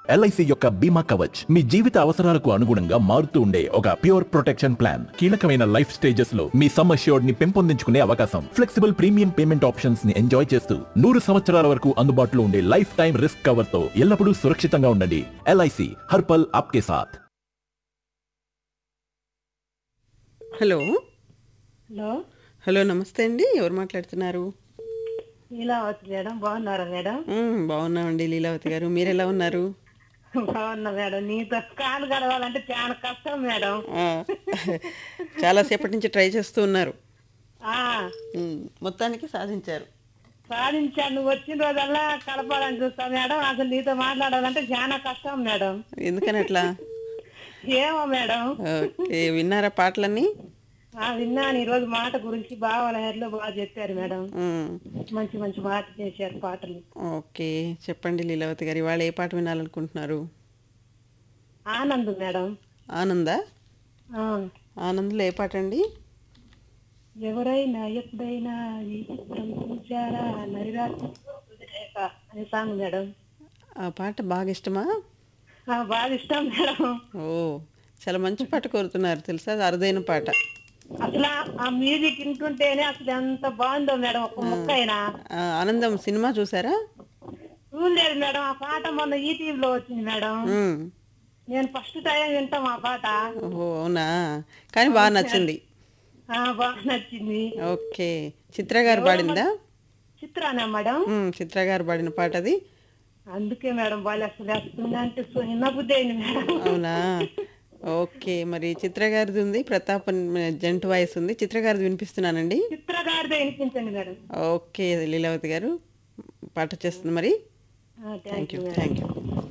LIC యొక్క బీమా కవచ్ మీ జీవిత అవసరాలకు అనుగుణంగా మారుతూ ఉండే ఒక ప్యూర్ ప్రొటెక్షన్ ప్లాన్ కీలకమైన లైఫ్ స్టేజెస్ లో మీ సమ్ అష్యూర్డ్ ని పెంపొందించుకునే అవకాశం ఫ్లెక్సిబుల్ ప్రీమియం పేమెంట్ ఆప్షన్స్ ని ఎంజాయ్ చేస్తూ నూరు సంవత్సరాల వరకు అందుబాటులో ఉండే లైఫ్ టైం రిస్క్ కవర్ తో ఎల్లప్పుడూ సురక్షితంగా ఉండండి ఎల్ఐసి హర్పల్ ఆప్కే సాథ్ హలో హలో హలో నమస్తే అండి ఎవరు మాట్లాడుతున్నారు లీలావతి మేడం బాగున్నారా మేడం మ్మ్, బాగున్నామండి లీలావతి గారు మీరు ఎలా ఉన్నారు బాగున్నా మేడం నీతో కాలు గడవాలంటే చాలా కష్టం మేడం ఆ, చాలాసేపటి నుంచి ట్రై చేస్తూ ఉన్నారు ఆ మ్మ్, మొత్తానికి సాధించారు సాధించాను నువ్వు వచ్చిన రోజల్లా కలపాలని చూస్తా మేడం అసలు నీతో మాట్లాడాలంటే చాలా కష్టం మేడం ఎందుకని అట్లా ఏమో మేడం ఓకే విన్నారా పాటలన్నీ ఆ విన్నాను ఈ రోజు మాట గురించి బాగా లహరిలో బాగా చెప్పారు మేడం మ్మ్, మంచి మంచి మాట చేశారు పాటలు ఓకే చెప్పండి లీలావతి గారు ఇవాళ ఏ పాట వినాలనుకుంటున్నారు ఆనంద్ మేడం ఆనందా ఆ, ఆనంద్లో ఏ పాట అండి ఎవరైనా ఎప్పుడైనా ఈ చిత్రం చూశారా నరిరాత్రి అనే సాంగ్ మేడం ఆ పాట బాగా ఇష్టమా ఆ, బాగా ఇష్టం మేడం ఓ చాలా మంచి పాట కోరుతున్నారు తెలుసా అది అరుదైన పాట అసలు ఆ- ఆ మ్యూజిక్ వింటుంటేనే అసలు ఎంత బాగుందో మేడం ఒక ముక్క అయినా ఆ, ఆనందం సినిమా చూసారా చూడలేదు మేడం ఆ పాట మొన్న ఈటీవీలో వచ్చింది మేడం మ్మ్. నేను ఫస్ట్ టైం వింటాం ఆ పాట ఓహో అవునా కానీ బాగా నచ్చింది ఆ, బాగా నచ్చింది ఓకే చిత్ర గారు పాడిందా చిత్రానా మేడం మ్మ్, చిత్ర గారు పాడిన పాట అది అందుకే మేడం బాగా అసలు వస్తుంది అంటే చిన్న బుద్ధి అయింది మేడం అవునా ఓకే మరి చిత్ర గారిది ఉంది ప్రతాప్ అన్- జంట్ వాయిస్ ఉంది చిత్ర గారిది వినిపిస్తున్నానండి చిత్ర గారిదే వినిపించండి మేడం ఓకే లీలావతి గారు పాట చేస్తుంది మరి thank thank you you madam thank you